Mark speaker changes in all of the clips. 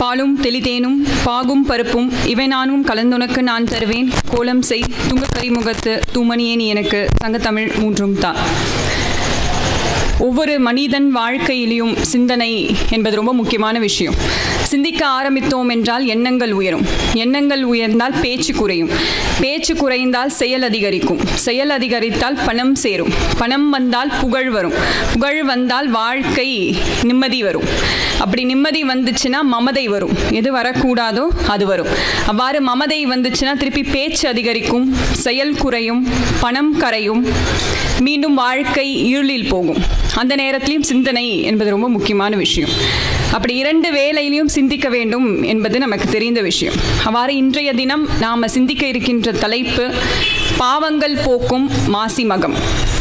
Speaker 1: பாலும் தெளிதேனும் பாகும் பருப்பும் இவை நானும் கலந்துனக்கு நான் தருவேன் கோலம் செய் துங்க கரிமுகத்து தூமணியே நீ எனக்கு சங்கத்தமிழ் மூன்றும் தா ஒவ்வொரு மனிதன் வாழ்க்கையிலையும் சிந்தனை என்பது ரொம்ப முக்கியமான விஷயம் சிந்திக்க ஆரம்பித்தோம் என்றால் எண்ணங்கள் உயரும் எண்ணங்கள் உயர்ந்தால் பேச்சு குறையும் பேச்சு குறைந்தால் செயல் அதிகரிக்கும் செயல் அதிகரித்தால் பணம் சேரும் பணம் வந்தால் புகழ் வரும் புகழ் வந்தால் வாழ்க்கை நிம்மதி வரும் அப்படி நிம்மதி வந்துச்சுன்னா மமதை வரும் எது வரக்கூடாதோ அது வரும் அவ்வாறு மமதை வந்துச்சுன்னா திருப்பி பேச்சு அதிகரிக்கும் செயல் குறையும் பணம் கரையும் மீண்டும் வாழ்க்கை இருளில் போகும் அந்த நேரத்திலையும் சிந்தனை என்பது ரொம்ப முக்கியமான விஷயம் அப்படி இரண்டு வேலையிலையும் சிந்திக்க வேண்டும் என்பது நமக்கு தெரிந்த விஷயம் அவ்வாறு இன்றைய தினம் நாம் சிந்திக்க இருக்கின்ற தலைப்பு பாவங்கள் போக்கும் மாசி மகம்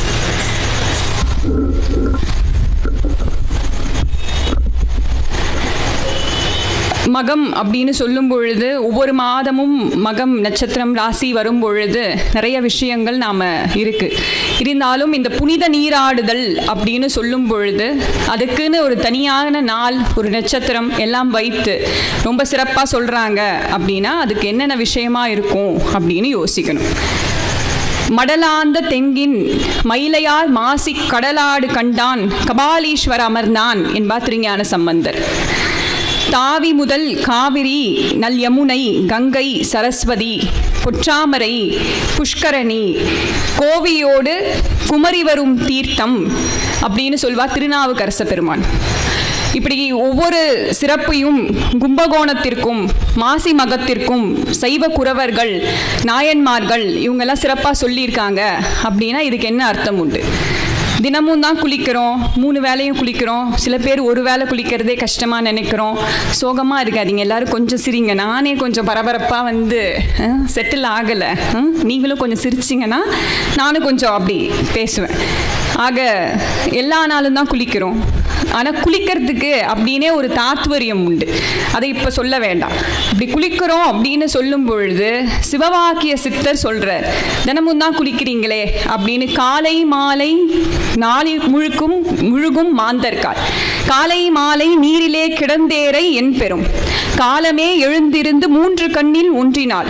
Speaker 1: மகம் அப்படின்னு சொல்லும் பொழுது ஒவ்வொரு மாதமும் மகம் நட்சத்திரம் ராசி வரும் பொழுது நிறைய விஷயங்கள் நாம் இருக்கு இருந்தாலும் இந்த புனித நீராடுதல் அப்படின்னு சொல்லும் பொழுது அதுக்குன்னு ஒரு தனியான நாள் ஒரு நட்சத்திரம் எல்லாம் வைத்து ரொம்ப சிறப்பாக சொல்கிறாங்க அப்படின்னா அதுக்கு என்னென்ன விஷயமா இருக்கும் அப்படின்னு யோசிக்கணும் மடலாந்த தெங்கின் மயிலையார் மாசி கடலாடு கண்டான் கபாலீஸ்வர அமர்ந்தான் என்பார் திருஞான சம்பந்தர் தாவி முதல் காவிரி நல் யமுனை கங்கை சரஸ்வதி பொற்றாமரை புஷ்கரணி கோவியோடு குமரி வரும் தீர்த்தம் அப்படின்னு சொல்வார் திருநாவுக்கரச பெருமான் இப்படி ஒவ்வொரு சிறப்பையும் கும்பகோணத்திற்கும் மாசி மகத்திற்கும் சைவ குறவர்கள் நாயன்மார்கள் இவங்கெல்லாம் சிறப்பாக சொல்லியிருக்காங்க அப்படின்னா இதுக்கு என்ன அர்த்தம் உண்டு தினமும் தான் குளிக்கிறோம் மூணு வேலையும் குளிக்கிறோம் சில பேர் ஒரு வேளை குளிக்கிறதே கஷ்டமாக நினைக்கிறோம் சோகமாக இருக்காதீங்க எல்லாரும் கொஞ்சம் சிரிங்க நானே கொஞ்சம் பரபரப்பாக வந்து செட்டில் ஆகலை நீங்களும் கொஞ்சம் சிரிச்சிங்கன்னா நானும் கொஞ்சம் அப்படி பேசுவேன் ஆக எல்லா நாளும் தான் குளிக்கிறோம் ஆனால் குளிக்கிறதுக்கு அப்படின்னே ஒரு தாத்வரியம் உண்டு அதை இப்போ சொல்ல வேண்டாம் இப்படி குளிக்கிறோம் அப்படின்னு சொல்லும் பொழுது சிவவாக்கிய சித்தர் சொல்கிறார் தினமும் தான் குளிக்கிறீங்களே அப்படின்னு காலை மாலை நாளில் முழுக்கும் முழுகும் மாந்தர்கால் காலை மாலை நீரிலே கிடந்தேரை என் பெறும் காலமே எழுந்திருந்து மூன்று கண்ணில் ஒன்றினாள்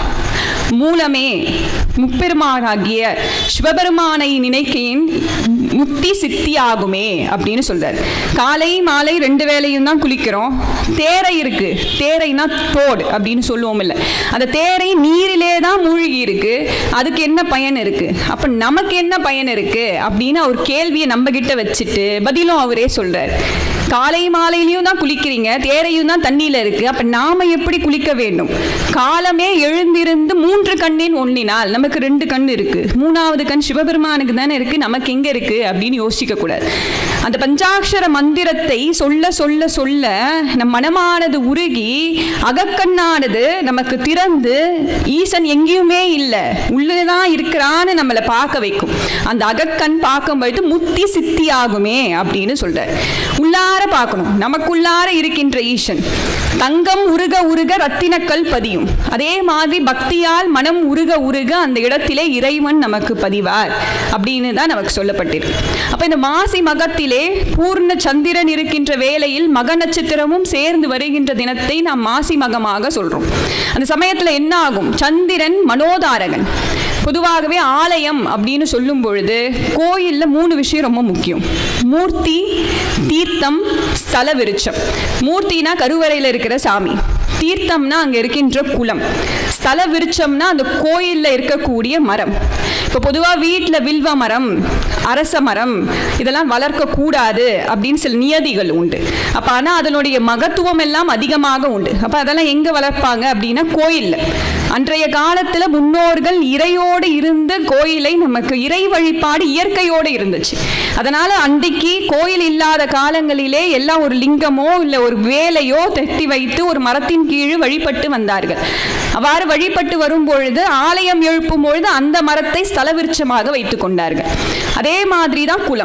Speaker 1: மூலமே முப்பெருமானாகிய சிவபெருமானை நினைக்கையின் முக்தி சித்தியாகுமே அப்படின்னு சொல்றாரு காலை மாலை ரெண்டு வேலையும் தான் குளிக்கிறோம் தேரை இருக்கு தேரைனா தோடு அப்படின்னு சொல்லுவோம் இல்லை அந்த தேரை நீரிலே தான் மூழ்கி இருக்கு அதுக்கு என்ன பயன் இருக்கு அப்ப நமக்கு என்ன பயன் இருக்கு அப்படின்னு அவர் கேள்வியை நம்ம கிட்ட வச்சுட்டு பதிலும் அவரே சொல்றாரு காலை மாலையிலையும் தான் குளிக்கிறீங்க தேரையும் தான் தண்ணியில் இருக்கு அப்ப நாம எப்படி குளிக்க வேண்டும் காலமே எழுந்திருந்து மூன்று கண்ணின் ஒன்றினால் நமக்கு ரெண்டு கண் இருக்கு மூணாவது கண் சிவபெருமானுக்கு தானே இருக்கு நமக்கு எங்க இருக்கு அப்படின்னு யோசிக்க கூடாது அந்த பஞ்சாட்சர மந்திரத்தை சொல்ல சொல்ல சொல்ல நம் மனமானது உருகி அகக்கண்ணானது நமக்கு திறந்து ஈசன் எங்கேயுமே இல்லை உள்ளதான் இருக்கிறான்னு நம்மளை பார்க்க வைக்கும் அந்த அகக்கண் பார்க்கும் பொழுது முத்தி சித்தி ஆகுமே அப்படின்னு சொல்றார் உள்ளார பார்க்கணும் நமக்குள்ளார இருக்கின்ற ஈசன் தங்கம் உருக உருக ரத்தினக்கல் பதியும் அதே மாதிரி பக்தியால் மனம் உருக உருக அந்த இடத்திலே இறைவன் நமக்கு பதிவார் அப்படின்னு தான் நமக்கு சொல்லப்பட்டிருக்கு அப்ப இந்த மாசி மகத்திலே பூர்ண சந்திரன் இருக்கின்ற வேளையில் மக நட்சத்திரமும் சேர்ந்து வருகின்ற தினத்தை நாம் மாசி மகமாக சொல்றோம் அந்த சமயத்துல என்ன ஆகும் சந்திரன் மனோதாரகன் பொதுவாகவே ஆலயம் அப்படின்னு சொல்லும் பொழுது கோயிலில் மூணு விஷயம் ரொம்ப முக்கியம் மூர்த்தி தீர்த்தம் ஸ்தல விருட்சம் மூர்த்தினா கருவறையில் இருக்கிற சாமி தீர்த்தம்னா அங்கே இருக்கின்ற குளம் ஸ்தல விருட்சம்னா அந்த கோயிலில் இருக்கக்கூடிய மரம் இப்போ பொதுவாக வீட்டில் வில்வ மரம் அரச மரம் இதெல்லாம் வளர்க்கக்கூடாது அப்படின்னு சில நியதிகள் உண்டு அப்போ ஆனால் அதனுடைய மகத்துவம் எல்லாம் அதிகமாக உண்டு அப்போ அதெல்லாம் எங்கே வளர்ப்பாங்க அப்படின்னா கோயிலில் அன்றைய காலத்தில் முன்னோர்கள் இறையோடு இருந்த கோயிலை நமக்கு இறை வழிபாடு இயற்கையோடு இருந்துச்சு அதனால அன்றைக்கு கோயில் இல்லாத காலங்களிலே எல்லாம் ஒரு லிங்கமோ இல்லை ஒரு வேலையோ தட்டி வைத்து ஒரு மரத்தின் கீழ் வழிபட்டு வந்தார்கள் அவ்வாறு வழிபட்டு வரும் பொழுது ஆலயம் எழுப்பும் பொழுது அந்த மரத்தை ஸ்தல விருட்சமாக வைத்துக் கொண்டார்கள் அதே மாதிரி தான் குளம்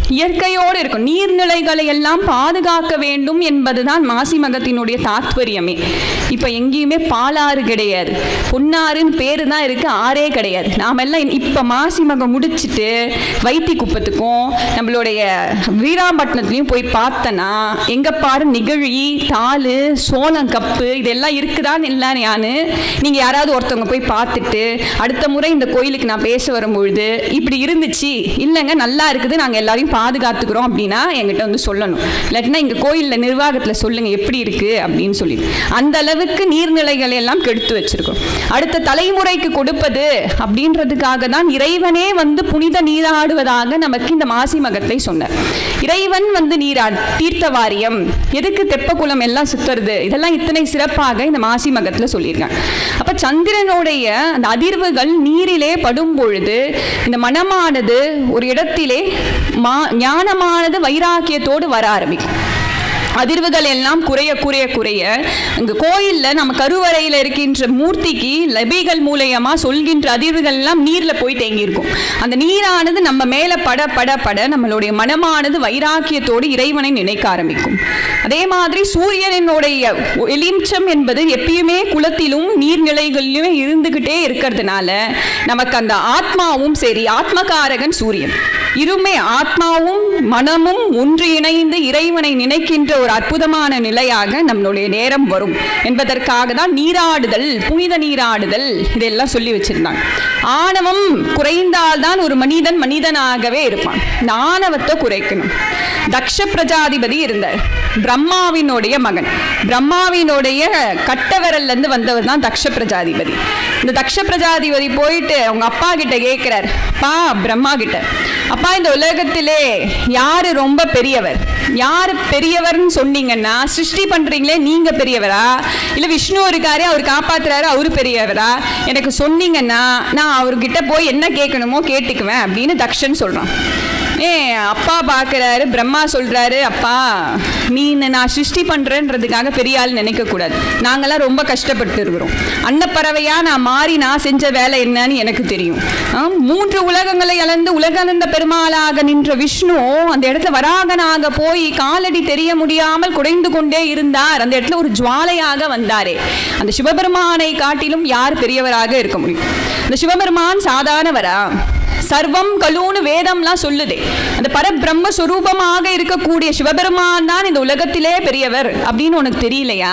Speaker 1: இயற்கையோடு இருக்கும் நீர்நிலைகளை எல்லாம் பாதுகாக்க வேண்டும் என்பதுதான் மாசி மகத்தினுடைய தாத்பரியமே இப்போ எங்கேயுமே பாலாறு கிடையாது பொன்னாறுன்னு பேரு தான் இருக்கு ஆறே கிடையாது நாம எல்லாம் இப்போ மாசி மகம் முடிச்சிட்டு வைத்தி குப்பத்துக்கும் நம்மளுடைய வீராம்பட்டினத்துலையும் போய் பார்த்தனா எங்க பாரு நிகழி தாள் சோளம் கப்பு இதெல்லாம் இருக்குதான்னு இல்லைன்னு யானு நீங்கள் யாராவது ஒருத்தவங்க போய் பார்த்துட்டு அடுத்த முறை இந்த கோயிலுக்கு நான் பேச வரும்பொழுது இப்படி இருந்துச்சு இல்லைங்க நல்லா இருக்குது நாங்கள் எல்லாரையும் பாதுகாத்துக்கிறோம் அப்படின்னா எங்கிட்ட வந்து சொல்லணும் இல்லாட்டினா இங்கே கோயிலில் நிர்வாகத்தில் சொல்லுங்கள் எப்படி இருக்குது அப்படின்னு சொல்லி அந்த அளவுக்கு நீர்நிலைகளை எல்லாம் கெடுத்து வச்சிருக்கோம் அடுத்த தலைமுறைக்கு கொடுப்பது அப்படின்றதுக்காக தான் இறைவனே வந்து புனித நீராடுவதாக நமக்கு இந்த மாசி மகத்தை சொன்னார் இறைவன் வந்து நீரா தீர்த்த வாரியம் எதுக்கு தெப்பக்குளம் எல்லாம் சுத்துறது இதெல்லாம் இத்தனை சிறப்பாக இந்த மாசி மகத்தில் சொல்லியிருக்காங்க அப்ப சந்திரனுடைய அந்த அதிர்வுகள் நீரிலே படும் பொழுது இந்த மனமானது ஒரு இடத்திலே மா ஞானமானது வைராக்கியத்தோடு வர ஆரம்பிக்கும் அதிர்வுகள் எல்லாம் குறைய குறைய குறைய அங்க கோயில்ல நம்ம கருவறையில இருக்கின்ற மூர்த்திக்கு லபிகள் மூலியமா சொல்கின்ற அதிர்வுகள் எல்லாம் நீர்ல போய் தேங்கி இருக்கும் அந்த நீரானது நம்ம மேல பட பட பட நம்மளுடைய மனமானது வைராக்கியத்தோடு இறைவனை நினைக்க ஆரம்பிக்கும் அதே மாதிரி சூரியனுடைய வெளிச்சம் என்பது எப்பயுமே குளத்திலும் நீர்நிலைகளிலும் இருந்துகிட்டே இருக்கிறதுனால நமக்கு அந்த ஆத்மாவும் சரி ஆத்மகாரகன் சூரியன் இருமே ஆத்மாவும் மனமும் ஒன்று இணைந்து இறைவனை நினைக்கின்ற ஒரு அற்புதமான நிலையாக நம்மளுடைய நேரம் வரும் என்பதற்காக தான் நீராடுதல் புனித நீராடுதல் இதெல்லாம் சொல்லி வச்சிருந்தாங்க ஆணவம் குறைந்தால்தான் ஒரு மனிதன் மனிதனாகவே இருப்பான் இந்த ஆணவத்தை குறைக்கணும் தக்ஷ பிரஜாதிபதி இருந்தார் பிரம்மாவினுடைய மகன் பிரம்மாவினுடைய கட்டவிரல்ல இருந்து வந்தவர் தான் தக்ஷ பிரஜாதிபதி இந்த தக்ஷ பிரஜாதிபதி போயிட்டு அவங்க அப்பா கிட்ட கேட்கிறார் அப்பா பிரம்மா கிட்ட அப்பா இந்த உலகத்திலே யாரு ரொம்ப பெரியவர் யார் பெரியவர்னு சொன்னீங்கன்னா சிருஷ்டி பண்றீங்களே நீங்க பெரியவரா இல்ல விஷ்ணு இருக்காரு அவர் காப்பாத்துறாரு அவரு பெரியவரா எனக்கு சொன்னீங்கன்னா நான் அவர்கிட்ட போய் என்ன கேட்கணுமோ கேட்டுக்குவேன் அப்படின்னு தக்ஷன் சொல்றான் ஏ அப்பா பார்க்குறாரு பிரம்மா சொல்கிறாரு அப்பா நீ நான் சிருஷ்டி பண்ணுறேன்றதுக்காக பெரிய ஆள் நினைக்கக்கூடாது நாங்களாம் ரொம்ப கஷ்டப்பட்டு இருக்கிறோம் அன்னப்பறவையாக நான் மாறி நான் செஞ்ச வேலை என்னன்னு எனக்கு தெரியும் ஆ, மூன்று உலகங்களை அளந்து உலகளந்த பெருமாளாக நின்ற விஷ்ணு அந்த இடத்துல வராகனாக போய் காலடி தெரிய முடியாமல் குறைந்து கொண்டே இருந்தார் அந்த இடத்துல ஒரு ஜுவாலையாக வந்தாரே அந்த சிவபெருமானை காட்டிலும் யார் பெரியவராக இருக்க முடியும் அந்த சிவபெருமான் சாதாரணவரா சர்வம் கலூன்னு வேதம்லாம் சொல்லுதே அந்த பரபிரம்ம சுரூபமாக இருக்கக்கூடிய சிவபெருமான் தான் இந்த உலகத்திலே பெரியவர் அப்படின்னு உனக்கு தெரியலையா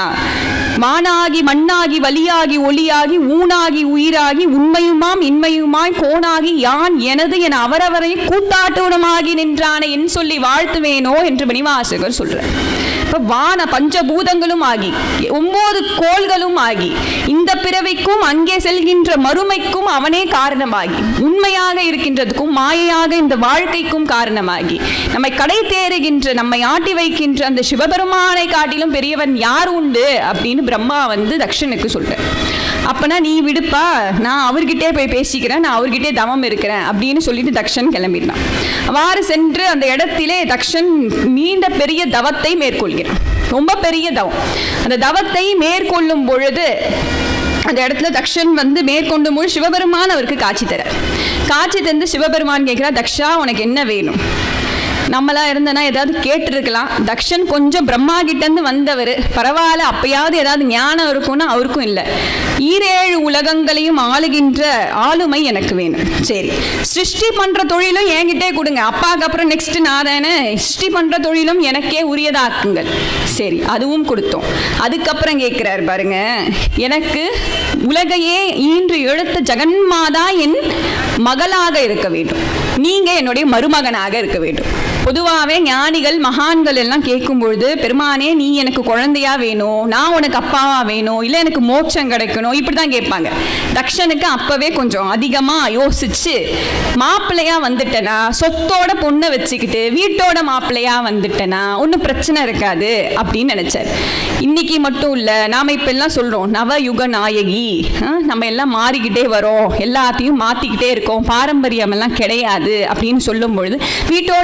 Speaker 1: மானாகி மண்ணாகி வலியாகி ஒளியாகி ஊனாகி உயிராகி உண்மையுமாம் இன்மையுமாய் கோணாகி யான் எனது என அவரவரை கூட்டாட்டுவனமாகி நின்றானே என் சொல்லி வாழ்த்துவேனோ என்று மணிவாசகர் சொல்றார் இப்ப வான பஞ்சபூதங்களும் ஆகி ஒன்பது கோள்களும் ஆகி இந்த பிறவிக்கும் அங்கே செல்கின்ற மறுமைக்கும் அவனே காரணமாகி உண்மையாக இருக்கின்றதுக்கும் மாயையாக இந்த வாழ்க்கைக்கும் காரணமாகி நம்மை கடை தேறுகின்ற நம்மை ஆட்டி வைக்கின்ற அந்த சிவபெருமானை காட்டிலும் பெரியவன் யார் உண்டு அப்படின்னு பிரம்மா வந்து தக்ஷனுக்கு சொல்றார் அப்பனா நீ விடுப்பா நான் அவர்கிட்டே போய் பேசிக்கிறேன் நான் அவர்கிட்டே தவம் இருக்கிறேன் அப்படின்னு சொல்லிட்டு தக்ஷன் கிளம்பிடலாம் அவ்வாறு சென்று அந்த இடத்திலே தக்ஷன் நீண்ட பெரிய தவத்தை மேற்கொள்கிறான் ரொம்ப பெரிய தவம் அந்த தவத்தை மேற்கொள்ளும் பொழுது அந்த இடத்துல தக்ஷன் வந்து மேற்கொண்டு முழு சிவபெருமான் அவருக்கு காட்சி தர காட்சி தந்து சிவபெருமான் கேட்கிறா தக்ஷா உனக்கு என்ன வேணும் நம்மளா இருந்தனா ஏதாவது கேட்டிருக்கலாம் தக்ஷன் கொஞ்சம் பிரம்மா கிட்டேருந்து வந்தவர் பரவாயில்ல அப்பயாவது ஏதாவது ஞானம் இருக்கும்னு அவருக்கும் இல்லை ஈரேழு உலகங்களையும் ஆளுகின்ற ஆளுமை எனக்கு வேணும் சரி சிருஷ்டி பண்ற தொழிலும் என்கிட்டே கொடுங்க அப்பாவுக்கு அப்புறம் நெக்ஸ்ட் நான் தானே சிருஷ்டி பண்ற தொழிலும் எனக்கே உரியதாக்குங்கள் சரி அதுவும் கொடுத்தோம் அதுக்கப்புறம் கேட்கிறார் பாருங்க எனக்கு உலகையே ஈன்று எழுத்த ஜெகன்மாதா என் மகளாக இருக்க வேண்டும் நீங்க என்னுடைய மருமகனாக இருக்க வேண்டும் பொதுவாகவே ஞானிகள் மகான்கள் எல்லாம் கேட்கும் பொழுது பெருமானே நீ எனக்கு குழந்தையா வேணும் நான் உனக்கு அப்பாவா வேணும் இல்லை எனக்கு மோட்சம் கிடைக்கணும் இப்படி தான் கேட்பாங்க தக்ஷனுக்கு அப்பவே கொஞ்சம் அதிகமாக யோசிச்சு மாப்பிள்ளையா வந்துட்டேனா சொத்தோட பொண்ணை வச்சுக்கிட்டு வீட்டோட மாப்பிள்ளையா வந்துட்டேனா ஒன்றும் பிரச்சனை இருக்காது அப்படின்னு நினைச்சார் இன்னைக்கு மட்டும் இல்லை நாம இப்ப எல்லாம் சொல்றோம் நவயுக நாயகி ஆ, நம்ம எல்லாம் மாறிக்கிட்டே வரோம் எல்லாத்தையும் மாத்திக்கிட்டே இருக்கோம் பாரம்பரியம் எல்லாம் கிடையாது அப்படின்னு சொல்லும் பொழுது வீட்டோட மாப்பிள்ளையா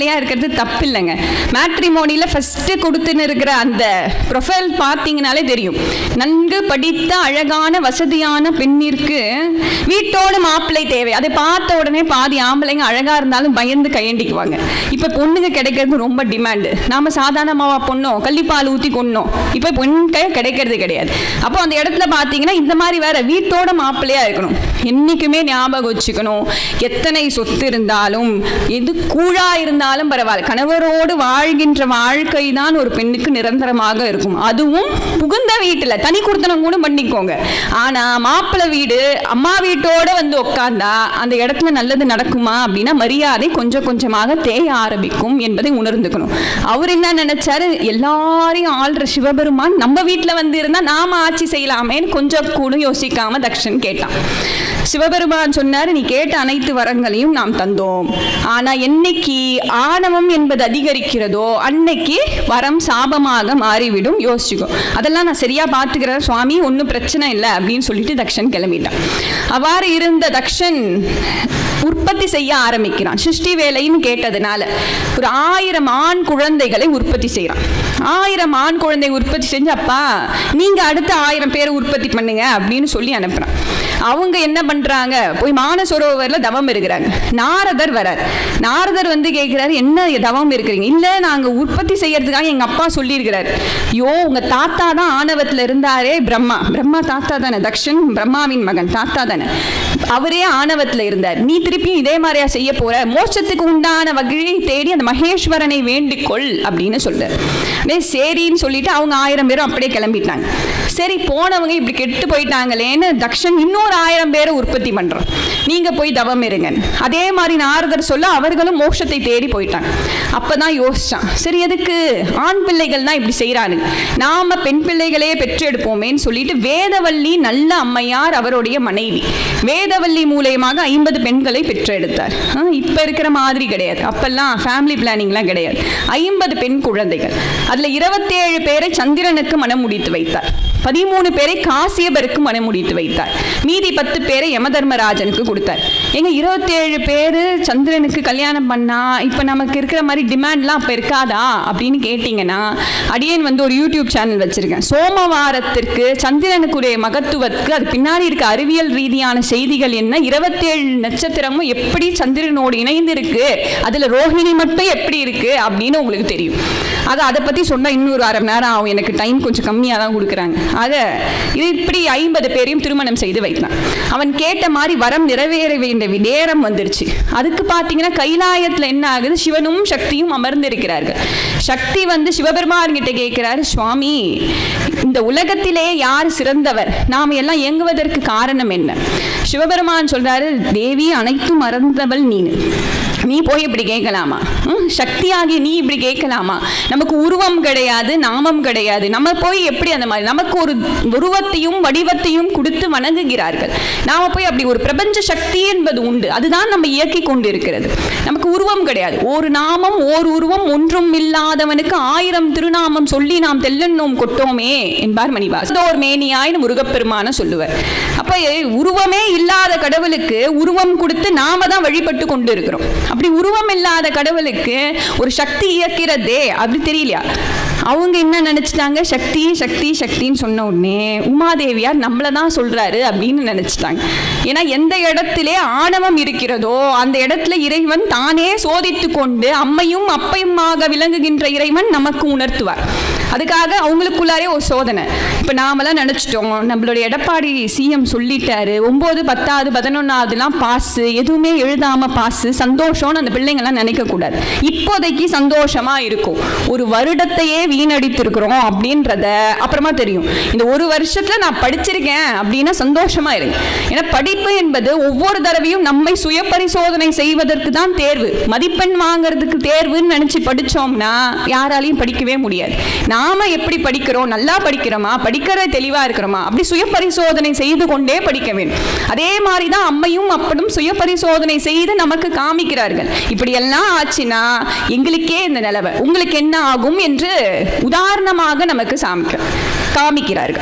Speaker 1: மாப்பிள்ளையாக இருக்கிறது தப்பு இல்லைங்க மேட்ரிமோனியில் ஃபஸ்ட்டு கொடுத்துன்னு இருக்கிற அந்த ப்ரொஃபைல் பார்த்தீங்கனாலே தெரியும் நன்கு படித்த அழகான வசதியான பெண்ணிற்கு வீட்டோட மாப்பிள்ளை தேவை அதை பார்த்த உடனே பாதி ஆம்பளைங்க அழகாக இருந்தாலும் பயந்து கையண்டிக்குவாங்க இப்போ பொண்ணுங்க கிடைக்கிறது ரொம்ப டிமாண்டு நாம சாதாரணமாக பொண்ணோம் கள்ளிப்பால் ஊற்றி கொன்னோம் இப்போ பெண்கள் கிடைக்கிறது கிடையாது அப்போ அந்த இடத்துல பார்த்தீங்கன்னா இந்த மாதிரி வேற வீட்டோட மாப்பிள்ளையா இருக்கணும் என்றைக்குமே ஞாபகம் வச்சுக்கணும் எத்தனை சொத்து இருந்தாலும் எது கூழா இருந்தாலும் பரவாயில்ல கணவரோடு வாழ்கின்ற வாழ்க்கை தான் ஒரு பெண்ணுக்கு நிரந்தரமாக இருக்கும் அதுவும் புகுந்த வீட்டில் தனி கொடுத்தனம் கூட பண்ணிக்கோங்க ஆனா மாப்பிள்ளை வீடு அம்மா வீட்டோட வந்து உட்கார்ந்தா அந்த இடத்துல நல்லது நடக்குமா அப்படின்னா மரியாதை கொஞ்சம் கொஞ்சமாக தேய ஆரம்பிக்கும் என்பதை உணர்ந்துக்கணும் அவர் என்ன நினைச்சாரு எல்லாரையும் ஆள்ற சிவபெருமான் நம்ம வீட்டில் வந்து இருந்தா நாம ஆட்சி செய்யலாமேன்னு கொஞ்சம் கூட யோசிக்காம தக்ஷன் கேட்டான் சிவபெருமான் சொன்னார் நீ கேட்ட அனைத்து வரங்களையும் நாம் தந்தோம் ஆனா என்னைக்கு ஆணவம் என்பது அதிகரிக்கிறதோ அன்னைக்கு வரம் சாபமாக மாறிவிடும் யோசிச்சுக்கோ அதெல்லாம் நான் சரியா பார்த்துக்கிறேன் சுவாமி ஒன்றும் பிரச்சனை இல்லை அப்படின்னு சொல்லிட்டு தக்ஷன் கிளம்பிட்டான் அவ்வாறு இருந்த தக்ஷன் உற்பத்தி செய்ய ஆரம்பிக்கிறான் சிருஷ்டி வேலைன்னு கேட்டதுனால ஒரு ஆயிரம் ஆண் குழந்தைகளை உற்பத்தி செய்கிறான் ஆயிரம் ஆண் குழந்தை உற்பத்தி செஞ்சு அப்பா நீங்க அடுத்த ஆயிரம் பேரை உற்பத்தி பண்ணுங்க அப்படின்னு சொல்லி அனுப்புறான் அவங்க என்ன பண்றாங்க போய் மானசரோவரில் தவம் இருக்கிறாங்க நாரதர் வரார் நாரதர் வந்து கேட்கிறாரு என்ன தவம் இருக்கிறீங்க இல்ல நாங்க உற்பத்தி செய்யறதுக்காக எங்க அப்பா சொல்லியிருக்கிறார் ஐயோ உங்க தாத்தா தான் ஆணவத்துல இருந்தாரே பிரம்மா பிரம்மா தாத்தா தானே தக்ஷன் பிரம்மாவின் மகன் தாத்தா தானே அவரே ஆணவத்துல இருந்தார் நீ திருப்பியும் இதே மாதிரியா செய்ய போற மோட்சத்துக்கு உண்டான வகையை தேடி அந்த மகேஸ்வரனை வேண்டிக்கொள் அப்படின்னு சொல்றார் அப்படியே சரின்னு சொல்லிட்டு அவங்க ஆயிரம் பேரும் அப்படியே கிளம்பிட்டாங்க சரி போனவங்க இப்படி கெட்டு போயிட்டாங்களேன்னு தக்ஷன் இன்னொரு ஆயிரம் பேரை உற்பத்தி பண்றோம் நீங்க போய் தவம் இருங்க அதே மாதிரி நாரதர் சொல்ல அவர்களும் மோட்சத்தை தேடி போயிட்டாங்க அப்பதான் யோசிச்சான் சரி எதுக்கு ஆண் பிள்ளைகள் தான் இப்படி செய்யறானுங்க நாம பெண் பிள்ளைகளே பெற்றெடுப்போமேன்னு சொல்லிட்டு வேதவல்லி நல்ல அம்மையார் அவருடைய மனைவி வேதவல்லி மூலியமாக ஐம்பது பெண்களை பெற்றெடுத்தார் ஆ, இப்ப இருக்கிற மாதிரி கிடையாது அப்பெல்லாம் ஃபேமிலி பிளானிங்லாம் கிடையாது ஐம்பது பெண் குழந்தைகள் அதுல இருபத்தேழு பேரை சந்திரனுக்கு மனம் முடித்து வைத்தார் பதிமூணு பேரை காசியபருக்கு மனம் முடித்து வைத்தார் மீதி பத்து பேரை யமதர்மராஜனுக்கு கொடுத்தார் எங்க இருபத்தேழு பேர் சந்திரனுக்கு கல்யாணம் பண்ணா இப்போ நமக்கு இருக்கிற மாதிரி டிமாண்ட்லாம் அப்போ இருக்காதா அப்படின்னு கேட்டிங்கன்னா அடியேன் வந்து ஒரு யூடியூப் சேனல் வச்சிருக்கேன் சோமவாரத்திற்கு சந்திரனுக்குரிய மகத்துவத்துக்கு அது பின்னாடி இருக்க அறிவியல் ரீதியான செய்திகள் என்ன இருபத்தேழு நட்சத்திரமும் எப்படி சந்திரனோடு இணைந்து இருக்கு அதுல ரோஹிணி மட்டும் எப்படி இருக்கு அப்படின்னு உங்களுக்கு தெரியும் அது அதை பத்தி சொன்னா இன்னொரு அரை மணி நேரம் ஆகும் எனக்கு டைம் கொஞ்சம் கம்மியாக தான் கொடுக்குறாங்க அதை இது இப்படி ஐம்பது பேரையும் திருமணம் செய்து வைத்தான் அவன் கேட்ட மாதிரி வரம் நிறைவேற வேண்டிய நேரம் வந்துருச்சு அதுக்கு பார்த்தீங்கன்னா கைலாயத்தில் என்ன ஆகுது சிவனும் சக்தியும் அமர்ந்திருக்கிறார்கள் சக்தி வந்து சிவபெருமான் கிட்ட கேட்கிறாரு சுவாமி இந்த உலகத்திலே யார் சிறந்தவர் நாம் எல்லாம் இயங்குவதற்கு காரணம் என்ன சிவபெருமான் சொல்றாரு தேவி அனைத்தும் மறந்தவள் நீனு நீ போய் இப்படி கேட்கலாமா ம், சக்தியாகிய நீ இப்படி கேட்கலாமா நமக்கு உருவம் கிடையாது நாமம் கிடையாது நம்ம போய் எப்படி அந்த மாதிரி நமக்கு ஒரு உருவத்தையும் வடிவத்தையும் கொடுத்து வணங்குகிறார்கள் நாம போய் அப்படி ஒரு பிரபஞ்ச சக்தி என்பது உண்டு அதுதான் நம்ம இயக்கி கொண்டு இருக்கிறது நமக்கு உருவம் கிடையாது ஒரு நாமம் ஓர் உருவம் ஒன்றும் இல்லாதவனுக்கு ஆயிரம் திருநாமம் சொல்லி நாம் தெல்லெண்ணோம் கொட்டோமே என்பார் மணிவாஸ் ஒரு மேனியாயின்னு முருகப்பெருமான சொல்லுவார் அப்ப உருவமே இல்லாத கடவுளுக்கு உருவம் கொடுத்து நாம தான் வழிபட்டு கொண்டு இருக்கிறோம் அப்படி உருவம் இல்லாத கடவுளுக்கு ஒரு சக்தி இயக்கிறதே அப்படி தெரியலையா அவங்க என்ன நினைச்சிட்டாங்க சக்தி சக்தி சக்தின்னு சொன்ன உடனே உமாதேவியார் நம்மளை தான் சொல்றாரு அப்படின்னு நினைச்சிட்டாங்க ஏன்னா எந்த இடத்திலே ஆணவம் இருக்கிறதோ அந்த இடத்துல இறைவன் தானே சோதித்து கொண்டு அம்மையும் அப்பையுமாக விளங்குகின்ற இறைவன் நமக்கு உணர்த்துவார் அதுக்காக அவங்களுக்குள்ளாரே ஒரு சோதனை இப்போ நாமெல்லாம் நினச்சிட்டோம் நம்மளுடைய எடப்பாடி சிஎம் சொல்லிட்டாரு ஒம்பது பத்தாவது பதினொன்றாவதுலாம் பாஸு எதுவுமே எழுதாமல் பாஸு சந்தோஷம்னு அந்த பிள்ளைங்கள்லாம் நினைக்கக்கூடாது இப்போதைக்கு சந்தோஷமா இருக்கும் ஒரு வருடத்தையே வீணடித்திருக்கிறோம் அப்படின்றத அப்புறமா தெரியும் இந்த ஒரு வருஷத்துல நான் படிச்சிருக்கேன் அப்படின்னா சந்தோஷமா இருங்க ஏன்னா படிப்பு என்பது ஒவ்வொரு தடவையும் நம்மை சுய பரிசோதனை செய்வதற்கு தான் தேர்வு மதிப்பெண் வாங்குறதுக்கு தேர்வுன்னு நினைச்சு படிச்சோம்னா யாராலையும் படிக்கவே முடியாது நாம எப்படி படிக்கிறோம் நல்லா படிக்கிறோமா படிக்கிற தெளிவா இருக்கிறோமா அப்படி சுய பரிசோதனை செய்து கொண்டே படிக்க வேண்டும் அதே மாதிரி தான் அம்மையும் அப்படும் சுய பரிசோதனை செய்து நமக்கு காமிக்கிறார்கள் இப்படி எல்லாம் ஆச்சுன்னா எங்களுக்கே இந்த நிலவை உங்களுக்கு என்ன ஆகும் என்று உதாரணமாக நமக்கு சாமிக்க காமிக்கிறார்கள்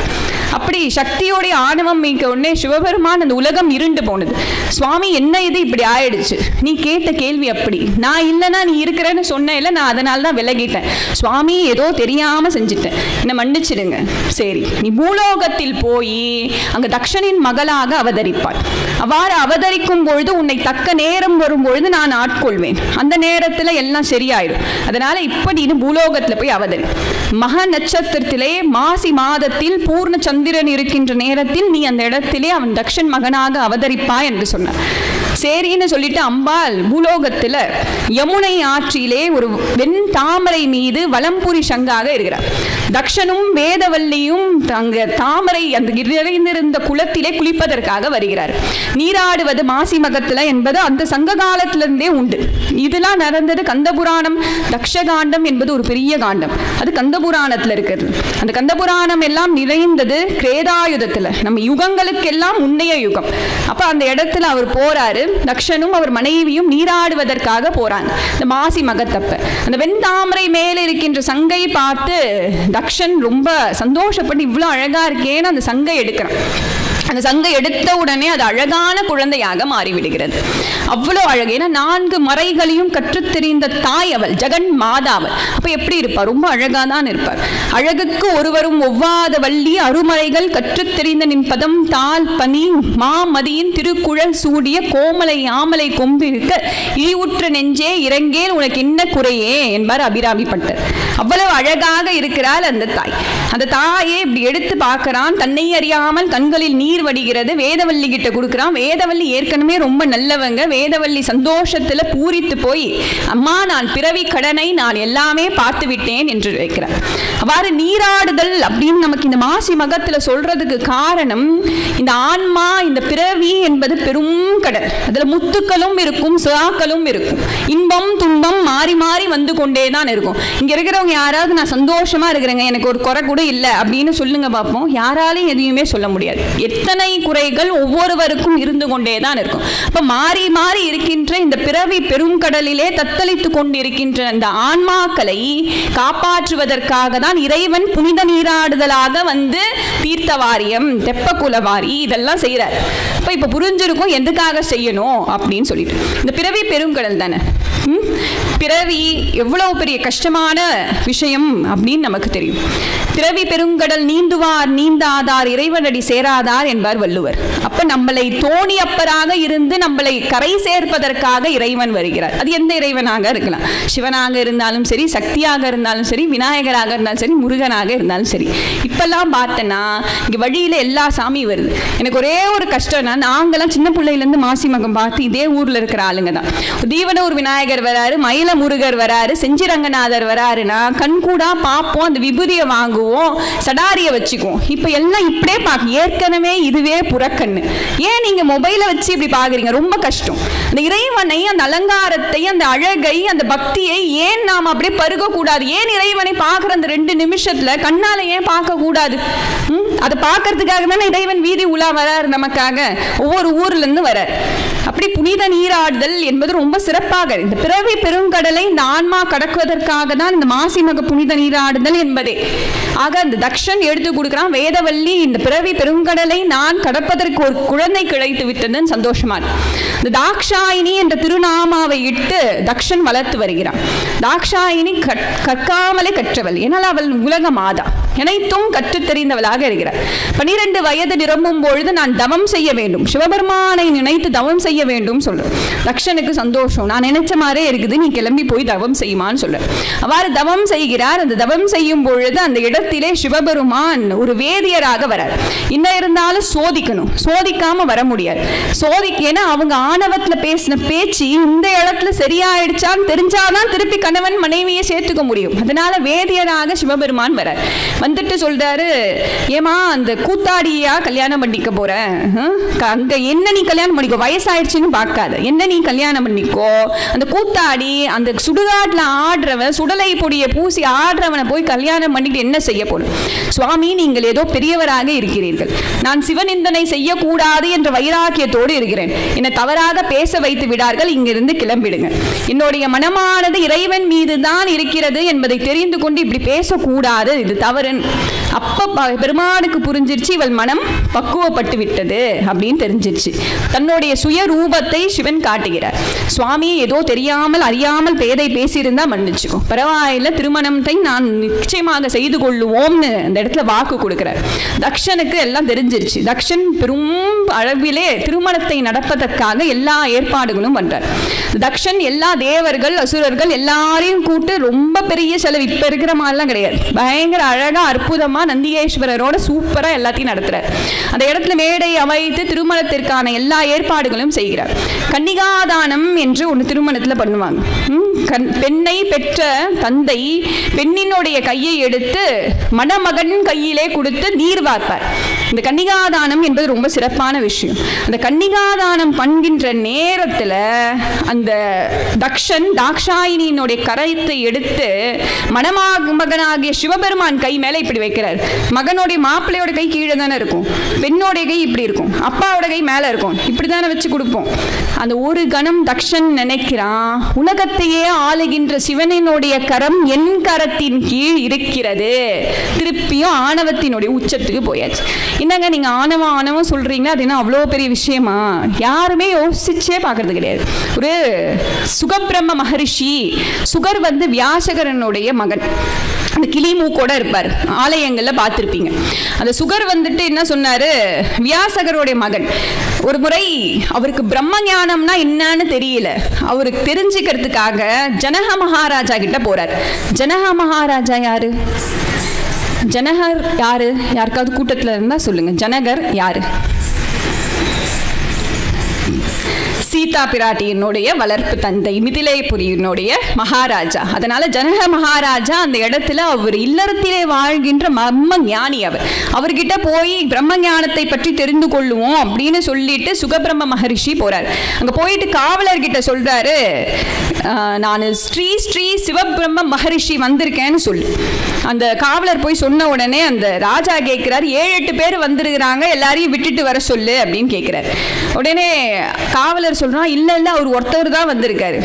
Speaker 1: அப்படி சக்தியோடைய ஆணவம் மீக்க உடனே சிவபெருமான் அந்த உலகம் இருண்டு போனது சுவாமி என்ன இது இப்படி ஆயிடுச்சு நீ கேட்ட கேள்வி அப்படி நான் இல்லைன்னா நீ இருக்கிறேன்னு சொன்னேன்ல நான் அதனால தான் விலகிட்டேன் சுவாமி ஏதோ தெரியாம செஞ்சுட்டேன் என்னை மன்னிச்சிடுங்க சரி நீ பூலோகத்தில் போய் அங்க தக்ஷனின் மகளாக அவதரிப்பாள் அவ்வாறு அவதரிக்கும் பொழுது உன்னை தக்க நேரம் வரும் பொழுது நான் ஆட்கொள்வேன் அந்த நேரத்துல எல்லாம் சரியாயிடும் அதனால இப்ப நீ பூலோகத்துல போய் அவதரி மக நட்சத்திரத்திலே மாசி மாதத்தில் பூர்ண சந்திரன் இருக்கின்ற நேரத்தில் நீ அந்த இடத்திலே அவன் தக்ஷன் மகனாக அவதரிப்பா என்று சொன்னார் சரின்னு சொல்லிட்டு அம்பாள் பூலோகத்துல யமுனை ஆற்றிலே ஒரு வெண் தாமரை மீது வலம்புரி சங்காக இருக்கிறார் தக்ஷனும் வேதவல்லியும் அங்க தாமரை அந்த நிறைந்திருந்த குளத்திலே குளிப்பதற்காக வருகிறார் நீராடுவது மாசி மகத்துல என்பது அந்த சங்க காலத்திலிருந்தே உண்டு இதெல்லாம் நடந்தது கந்தபுராணம் தக்ஷகாண்டம் என்பது ஒரு பெரிய காண்டம் அது கந்தபுராணத்துல இருக்கிறது அந்த கந்தபுராணம் எல்லாம் நிறைந்தது கிரேதாயுதத்துல நம்ம யுகங்களுக்கெல்லாம் முன்னைய யுகம் அப்ப அந்த இடத்துல அவர் போறாரு தக்ஷனும் அவர் மனைவியும் நீராடுவதற்காக போறாங்க இந்த மாசி மகத்தப்ப அந்த வெண்தாமரை மேலே இருக்கின்ற சங்கை பார்த்து தக்ஷன் ரொம்ப சந்தோஷப்பட்டு இவ்வளோ அழகா இருக்கேன்னு அந்த சங்கை எடுக்கிறான் அந்த சங்கை எடுத்த உடனே அது அழகான குழந்தையாக மாறிவிடுகிறது அவ்வளோ அழகு ஏன்னா நான்கு மறைகளையும் கற்றுத் தெரிந்த தாய் அவள் ஜெகன் மாதாவள் அப்ப எப்படி இருப்பார் ரொம்ப அழகா தான் இருப்பார் அழகுக்கு ஒருவரும் ஒவ்வாத வள்ளி அருமறைகள் கற்றுத் தெரிந்த நின் பதம் தால் பனி மாமதியின் திருக்குழல் சூடிய கோமலை ஆமலை கொம்பிருக்க இழிவுற்ற நெஞ்சே இறங்கேல் உனக்கு என்ன குறையே என்பார் அபிராமி பட்டர் அவ்வளவு அழகாக இருக்கிறாள் அந்த தாய் அந்த தாயே இப்படி எடுத்து பார்க்கறான் தன்னை அறியாமல் கண்களில் நீர் வடிகிறது வேதவல்லி கிட்ட கொடுக்குறான் வேதவல்லி ஏற்கனவே ரொம்ப நல்லவங்க வேதவல்லி சந்தோஷத்துல பூரித்து போய் அம்மா நான் பிறவி கடனை நான் எல்லாமே பார்த்து விட்டேன் என்று வைக்கிறார் அவ்வாறு நீராடுதல் அப்படின்னு நமக்கு இந்த மாசி மகத்துல சொல்றதுக்கு காரணம் இந்த ஆன்மா இந்த பிறவி என்பது பெரும் கடல் அதுல முத்துக்களும் இருக்கும் சுறாக்களும் இருக்கும் இன்பம் துன்பம் மாறி மாறி வந்து கொண்டே தான் இருக்கும் இங்க இருக்கிறவங்க யாராவது நான் சந்தோஷமா இருக்கிறேங்க எனக்கு ஒரு குறை கூட இல்லை அப்படின்னு சொல்லுங்க பார்ப்போம் யாராலையும் எதையுமே சொல்ல முடியாது எத்தனை குறைகள் ஒவ்வொருவருக்கும் இருந்து கொண்டே தான் இருக்கும் அப்ப மாறி மாறி இருக்கின்ற இந்த பிறவி பெருங்கடலிலே தத்தளித்து கொண்டிருக்கின்ற அந்த ஆன்மாக்களை காப்பாற்றுவதற்காக தான் இறைவன் புனித நீராடுதலாக வந்து தீர்த்தவாரியம் தெப்பக்குலவாரி இதெல்லாம் செய்கிறார் அப்ப இப்ப புரிஞ்சிருக்கும் எதுக்காக செய்யணும் அப்படின்னு சொல்லிட்டு இந்த பிறவி பெருங்கடல் தானே ம்? பிறவி எவ்வளவு பெரிய கஷ்டமான விஷயம் அப்படின்னு நமக்கு தெரியும் பிறவி பெருங்கடல் நீந்துவார் நீந்தாதார் இறைவனடி சேராதார் என்பார் வள்ளுவர் அப்ப நம்மளை தோணியப்பராக இருந்து நம்மளை கரை சேர்ப்பதற்காக இறைவன் வருகிறார் அது எந்த இறைவனாக இருக்கலாம் சிவனாக இருந்தாலும் சரி சக்தியாக இருந்தாலும் சரி விநாயகராக இருந்தாலும் சரி முருகனாக இருந்தாலும் சரி இப்பெல்லாம் பார்த்தேன்னா இங்க வழியில எல்லா சாமி வருது எனக்கு ஒரே ஒரு கஷ்டம்னா நாங்கெல்லாம் சின்ன பிள்ளையிலேருந்து மாசி மகம் பார்த்து இதே ஊர்ல இருக்கிற ஆளுங்க தான் தீவனூர் விநாயகர் வராரு மயில முருகர் வராரு செஞ்சிரங்கநாதர் வராருன்னா கண்கூடா பார்ப்போம் அந்த விபூதியை வாங்குவோம் சடாரியை வச்சுக்குவோம் இப்போ எல்லாம் இப்படியே பார்க்க ஏற்கனவே இதுவே புறக்கண்ணு ஏன் நீங்க மொபைலை வச்சு இப்படி பாக்குறீங்க ரொம்ப கஷ்டம் அந்த இறைவனை அந்த அலங்காரத்தை அந்த அழகை அந்த பக்தியை ஏன் நாம் அப்படியே பருக கூடாது ஏன் இறைவனை பார்க்குற அந்த ரெண்டு நிமிஷத்துல கண்ணால ஏன் பார்க்க கூடாது ம்? அதை பார்க்கறதுக்காக தானே இறைவன் வீதி உலா வரார் நமக்காக ஒவ்வொரு ஊர்ல இருந்து வரார் அப்படி புனித நீராடுதல் என்பது ரொம்ப சிறப்பாக இந்த பிறவி பெருங்கடலை இந்த ஆன்மா கடக்குவதற்காக தான் இந்த மாசி மக புனித நீராடுதல் என்பதே ஆக அந்த தக்ஷன் எடுத்து கொடுக்குறான் வேதவல்லி இந்த பிறவி பெருங்கடலை நான் கடப்பதற்கு ஒரு குழந்தை கிடைத்து விட்டதுன்னு சந்தோஷமா இருக்கு. இந்த தாக்ஷாயினி என்ற திருநாமாவை இட்டு தக்ஷன் வளர்த்து வருகிறான் தாக்ஷாயினி கற்- கற்காமலே கற்றவள் ஏனால் அவள் உலக மாதா அனைத்தும் கற்றுத் தெரிந்தவளாக இருக்கிறார் பனிரெண்டு வயது நிரம்பும் பொழுது நான் தவம் செய்ய வேண்டும் சிவபெருமானை நினைத்து தவம் செய்ய வேண்டும் சொல்றேன் தக்ஷனுக்கு சந்தோஷம் நான் நினைச்ச மாதிரியே இருக்குது நீ கிளம்பி போய் தவம் செய்யுமான்னு சொல்ற அவ்வாறு தவம் செய்கிறார் அந்த தவம் செய்யும் பொழுது அந்த இடத்திலே சிவபெருமான் ஒரு வேதியராக வரார் இன்னும் இருந்தாலும் சோதிக்கணும் சோதிக்காம வர முடியாது சோதிக்க ஏன்னா அவங்க ஆணவத்துல பேசின பேச்சு இந்த இடத்துல சரியாயிடுச்சான்னு தெரிஞ்சாதான் திருப்பி கணவன் மனைவியை சேர்த்துக்க முடியும் அதனால வேதியராக சிவபெருமான் வரார் வந்துட்டு சொல்றாரு ஏமா அந்த கூத்தாடியா கல்யாணம் பண்ணிக்க போற ஹம்? க- அங்க என்ன நீ கல்யாணம் பண்ணிக்கோ வயசாயிடுச்சுன்னு பார்க்காத என்ன நீ கல்யாணம் பண்ணிக்கோ அந்த கூத்தாடி அந்த சுடுகாட்டுல ஆடுறவன் சுடலை பொடியை பூசி ஆடுறவனை போய் கல்யாணம் பண்ணிட்டு என்ன செய்ய போறோம் சுவாமி நீங்கள் ஏதோ பெரியவராக இருக்கிறீர்கள் நான் சிவநிந்தனை செய்யக்கூடாது என்ற வைராக்கியத்தோடு இருக்கிறேன் என்னை தவறாக பேச வைத்து விடார்கள் இங்கிருந்து கிளம்பிடுங்க என்னுடைய மனமானது இறைவன் மீது தான் இருக்கிறது என்பதை தெரிந்து கொண்டு இப்படி பேசக்கூடாது இது தவறு அப்போ ப- பெருமானுக்கு புரிஞ்சிருச்சு இவள் மனம் பக்குவப்பட்டு விட்டது அப்படின்னு தெரிஞ்சிருச்சு தன்னுடைய சுய ரூபத்தை சிவன் காட்டுகிறார் சுவாமி ஏதோ தெரியாமல் அறியாமல் பேதை பேசியிருந்தா மன்னிச்சுக்கோ பரவாயில்ல திருமணத்தை நான் நிச்சயமாக செய்து கொள்ளுவோம்னு அந்த இடத்துல வாக்கு கொடுக்கிறார் தக்ஷனுக்கு எல்லாம் தெரிஞ்சிருச்சு தக்ஷன் பெரும் அளவிலே திருமணத்தை நடப்பதற்காக எல்லா ஏற்பாடுகளும் பண்றார் தக்ஷன் எல்லா தேவர்கள் அசுரர்கள் எல்லாரையும் கூட்டு ரொம்ப பெரிய செலவு இப்ப இருக்கிற மாதிரிலாம் கிடையாது பயங்கர அழகா அற்புதமா நந்திகேஸ்வரரோட சூப்பரா எல்லாத்தையும் நடத்துறார் அந்த இடத்துல மேடை அமைத்து திருமணத்திற்கான எல்லா ஏற்பாடுகளும் செய்கிறார் கன்னிகாதானம் என்று ஒன்று திருமணத்துல பண்ணுவாங்க ம், கண்- பெண்ணை பெற்ற தந்தை பெண்ணினுடைய கையை எடுத்து மணமகன் கையிலே கொடுத்து நீர் வார்ப்பார் இந்த கன்னிகாதானம் என்பது ரொம்ப சிறப்பான விஷயம் அந்த கன்னிகாதானம் பண்கின்ற நேரத்துல அந்த தக்ஷன் தாக்ஷாயினியினுடைய கரத்தை எடுத்து மணமாக மகனாகிய சிவபெருமான் கை மேல இப்படி வைக்கிறார் மகனுடைய மாப்பிள்ளையோட கை கீழே தானே இருக்கும் பெண்ணோடைய கை இப்படி இருக்கும் அப்பாவோட கை மேல இருக்கும் இப்படி தானே வச்சு கொடுப்போம் அந்த ஒரு கணம் தக்ஷன் நினைக்கிறான் உலகத்தையே ஆளுகின்ற சிவனினுடைய கரம் என் கரத்தின் கீழ் இருக்கிறது திருப்பியும் ஆணவத்தினுடைய உச்சத்துக்கு போயாச்சு என்னங்க நீங்க ஆணவம் ஆணவம் சொல்றீங்க அது என்ன அவ்வளோ பெரிய விஷயமா யாருமே யோசிச்சே பார்க்கறது கிடையாது ஒரு சுகபிரம்ம மகரிஷி சுகர் வந்து வியாசகரனுடைய மகன் அந்த கிளி மூக்கோட இருப்பார் ஆலயங்கள்ல பார்த்துருப்பீங்க அந்த சுகர் வந்துட்டு என்ன சொன்னாரு வியாசகருடைய மகன் ஒரு முறை அவருக்கு பிரம்ம ஞானம்னா என்னன்னு தெரியல அவருக்கு தெரிஞ்சுக்கிறதுக்காக ஜனக மகாராஜா கிட்ட போறார் ஜனக மகாராஜா யாரு ஜனகர் யாரு யாருக்காவது கூட்டத்துல இருந்தா சொல்லுங்க ஜனகர் யாரு சீதா பிராட்டியினுடைய வளர்ப்பு தந்தை மிதிலைபுரியினுடைய மகாராஜா அதனால ஜனக மகாராஜா அந்த இடத்துல அவர் இல்லறத்திலே வாழ்கின்ற மர்ம ஞானி அவர் அவர்கிட்ட போய் பிரம்ம ஞானத்தை பற்றி தெரிந்து கொள்ளுவோம் அப்படின்னு சொல்லிட்டு சுகபிரம்ம மகரிஷி போறார் அங்க போயிட்டு காவலர்கிட்ட சொல்றாரு நான் ஸ்ரீ ஸ்ரீ சிவபிரம்ம மகரிஷி வந்திருக்கேன்னு சொல்லு அந்த காவலர் போய் சொன்ன உடனே அந்த ராஜா கேட்கிறார் ஏழு எட்டு பேர் வந்திருக்கிறாங்க எல்லாரையும் விட்டுட்டு வர சொல்லு அப்படின்னு கேட்கிறார் உடனே காவலர் சொல்றான் இல்ல இல்ல அவர் ஒருத்தவர் தான் வந்திருக்காரு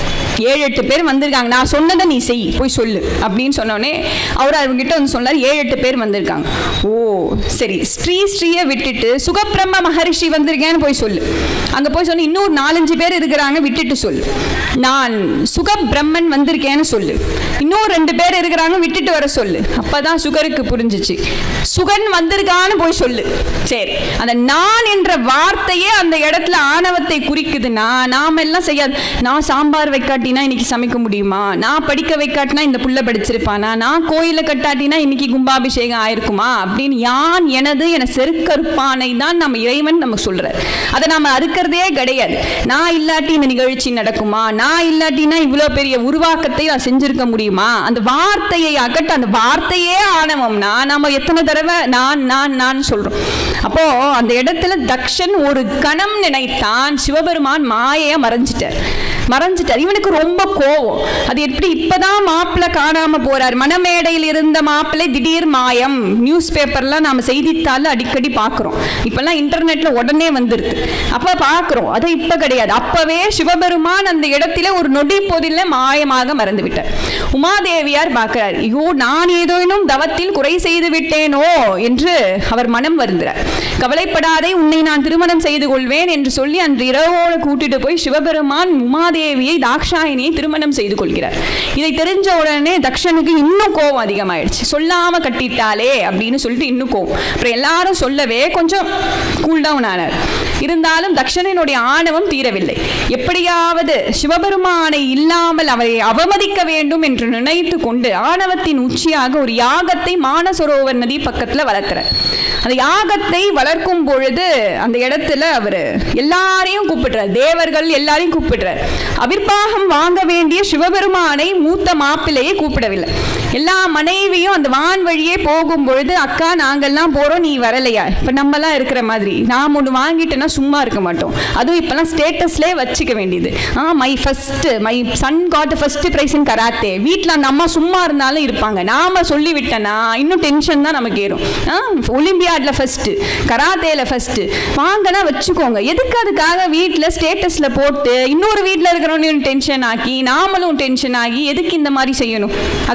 Speaker 1: ஏழு எட்டு பேர் வந்திருக்காங்க நான் சொன்னதை நீ செய் போய் சொல்லு அப்படின்னு சொன்னோடனே அவர் அவங்ககிட்ட வந்து சொன்னார் ஏழு எட்டு பேர் வந்திருக்காங்க ஓ சரி ஸ்ரீ ஸ்ரீயை விட்டுட்டு சுகபிரம்ம மகரிஷி வந்திருக்கேன்னு போய் சொல்லு அங்க போய் சொன்ன இன்னொரு நாலஞ்சு பேர் இருக்கிறாங்க விட்டுட்டு சொல்லு நான் சுகபிரம்மன் வந்திருக்கேன்னு சொல்லு இன்னும் ரெண்டு பேர் இருக்கிறாங்க விட்டுட்டு வர சொல்லு அப்பதான் சுகருக்கு புரிஞ்சிச்சு சுகன் வந்திருக்கான்னு போய் சொல்லு சரி அந்த நான் என்ற வார்த்தையே அந்த இடத்துல ஆணவத்தை குறிக்குதுன்னா நாம எல்லாம் செய்யாது நான் சாம்பார் வைக்காட்டினா இன்னைக்கு சமைக்க முடியுமா நான் படிக்க வைக்காட்டினா இந்த புள்ள படிச்சிருப்பானா நான் கோயிலை கட்டாட்டினா இன்னைக்கு கும்பாபிஷேகம் ஆயிருக்குமா அப்படின்னு யான் எனது என செருக்கருப்பானை தான் நம்ம இறைவன் நமக்கு சொல்றார் அதை நாம அறுக்கிறதே கிடையாது நான் இல்லாட்டி இந்த நிகழ்ச்சி நடக்குமா நான் இல்லாட்டினா இவ்வளோ பெரிய உருவாக்கத்தை நான் செஞ்சிருக்க முடியுமா அந்த வார்த்தையை அகட்ட அந்த வார்த்தையே ஆணவம்னா நாம எத்தனை தடவை நான் நான் நான் சொல்றோம் அப்போ அந்த இடத்துல தக்ஷன் ஒரு கணம் நினைத்தான் சிவபெருமான் மாயையா மறைஞ்சிட்டார் மறைஞ்சிட்டார் இவனுக்கு ரொம்ப கோவம் அது எப்படி இப்பதான் மாப்பிள்ளை காணாம போறார் மணமேடையில் இருந்த மாப்பிள்ளை திடீர் மாயம் நியூஸ் பேப்பர்லாம் நாம செய்தித்தாள் அடிக்கடி பார்க்குறோம் இப்பெல்லாம் இன்டர்நெட்ல உடனே வந்துருது அப்ப பார்க்குறோம் அது இப்ப கிடையாது அப்பவே சிவபெருமான் அந்த இடத்துல ஒரு நொடி பொதில மாயமாக மறந்து விட்டார் உமாதேவியார் பார்க்கிறார் ஐயோ நான் ஏதோனும் தவத்தில் குறை செய்து விட்டேனோ என்று அவர் மனம் வருந்துறார் கவலைப்படாதே உன்னை நான் திருமணம் செய்து கொள்வேன் என்று சொல்லி அன்று இரவோடு கூட்டிட்டு போய் சிவபெருமான் உமாதேவியை தாக்ஷாயினியை திருமணம் செய்து கொள்கிறார் இதை தெரிஞ்ச உடனே தக்ஷனுக்கு இன்னும் கோபம் அதிகமாயிடுச்சு சொல்லாம கட்டிட்டாலே அப்படின்னு சொல்லிட்டு இன்னும் கோவம் அப்புறம் எல்லாரும் சொல்லவே கொஞ்சம் கூல் டவுன் ஆனார் இருந்தாலும் தக்ஷனினுடைய ஆணவம் தீரவில்லை எப்படியாவது சிவபெருமானை இல்லாமல் அவரை அவமதிக்க வேண்டும் என்று நினைத்து கொண்டு ஆணவத்தின் உச்சியாக ஒரு யாகத்தை மானசரோவர் நதி பக்கத்துல வளர்க்கிறார் அந்த யாகத்தை வளர்க்கும் பொழுது அந்த இடத்துல அவர் எல்லாரையும் கூப்பிடுறார் தேவர்கள் எல்லாரையும் கூப்பிடுறார் அபிர்பாகம் வாங்க வேண்டிய சிவபெருமானை மூத்த மாப்பிள்ளையை கூப்பிடவில்லை எல்லா மனைவியும் அந்த வான் வழியே போகும் பொழுது அக்கா நாங்கெல்லாம் போறோம் நீ வரலையா இப்ப நம்மலாம் இருக்கிற மாதிரி நாம் ஒன்று வாங்கிட்டேன்னா சும்மா இருக்க மாட்டோம் அதுவும் இப்பெல்லாம் ஸ்டேட்டஸ்லேயே வச்சுக்க வேண்டியது ah my first my son got first prize in karate வீட்டில் அந்த அம்மா சும்மா இருந்தாலும் இருப்பாங்க நாம சொல்லிவிட்டேன்னா இன்னும் டென்ஷன் தான் நமக்கு ஏறும் ஆ ஒலிம்பியாட்ல ஃபர்ஸ்ட் கராத்தேல ஃபர்ஸ்ட் வாங்கினா வச்சுக்கோங்க எதுக்கு அதுக்காக வீட்டில் ஸ்டேட்டஸில் போட்டு இன்னொரு வீட்டில் இருக்கிறவனையும் டென்ஷன் ஆக்கி நாமளும் டென்ஷன் ஆகி எதுக்கு இந்த மாதிரி செய்யணும் அதனால அந்த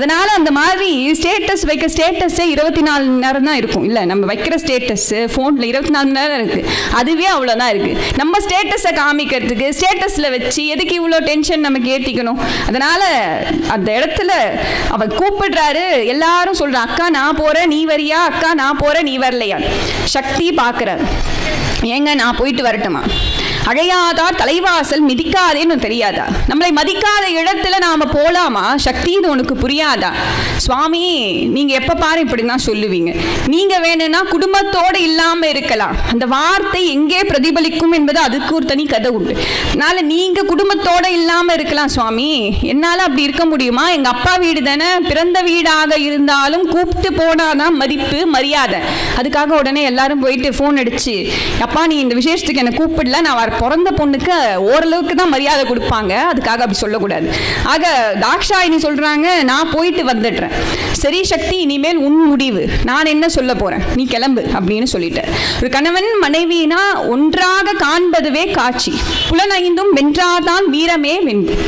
Speaker 1: அந்த மாதிரி ஸ்டேட்டஸ் வைக்க ஸ்டேட்டஸே இருபத்தி நாலு மணி நேரம் தான் இருக்கும் இல்லை நம்ம வைக்கிற ஸ்டேட்டஸ் ஃபோனில் இருபத்தி நாலு மணி நேரம் இருக்குது அதுவே அவ்வளோதான் இருக்குது நம்ம ஸ்டேட்டஸை காமிக்கிறதுக்கு ஸ்டேட்டஸில் வச்சு எதுக்கு இவ்வளோ டென்ஷன் நமக்கு ஏற்றிக்கணும் அதனால் அந்த இடத்துல அவர் கூப்பிடுறாரு எல்லாரும் சொல்கிறான் அக்கா நான் போகிறேன் நீ வரியா அக்கா நான் போகிறேன் நீ வரலையா சக்தி பார்க்குறாரு ஏங்க நான் போயிட்டு வரட்டுமா அழையாதார் தலைவாசல் மிதிக்காதேன்னு தெரியாதா நம்மளை மதிக்காத இடத்துல நாம போலாமா சக்தின்னு உனக்கு புரியாதா சுவாமி நீங்க எப்ப பாரு இப்படி தான் சொல்லுவீங்க நீங்க வேணும்னா குடும்பத்தோட இல்லாம இருக்கலாம் அந்த வார்த்தை எங்கே பிரதிபலிக்கும் என்பது அதுக்கு ஒரு தனி கதை உண்டு அதனால நீங்க குடும்பத்தோட இல்லாம இருக்கலாம் சுவாமி என்னால அப்படி இருக்க முடியுமா எங்க அப்பா வீடு தானே பிறந்த வீடாக இருந்தாலும் கூப்பிட்டு போனாதான் மதிப்பு மரியாதை அதுக்காக உடனே எல்லாரும் போயிட்டு ஃபோன் அடிச்சு அப்பா நீ இந்த விசேஷத்துக்கு என்னை கூப்பிடல நான் வர பிறந்த பொண்ணுக்கு ஓரளவுக்கு தான் மரியாதை கொடுப்பாங்க அதுக்காக அப்படி சொல்லக்கூடாது ஆக தாக்ஷாயினி சொல்றாங்க நான் போயிட்டு வந்துடுறேன் சரி சக்தி இனிமேல் உன் முடிவு நான் என்ன சொல்ல போறேன் நீ கிளம்பு அப்படின்னு சொல்லிட்டேன் ஒரு கணவன் மனைவினா ஒன்றாக காண்பதுவே காட்சி புலனைந்தும் வென்றாதான் வீரமே வென்று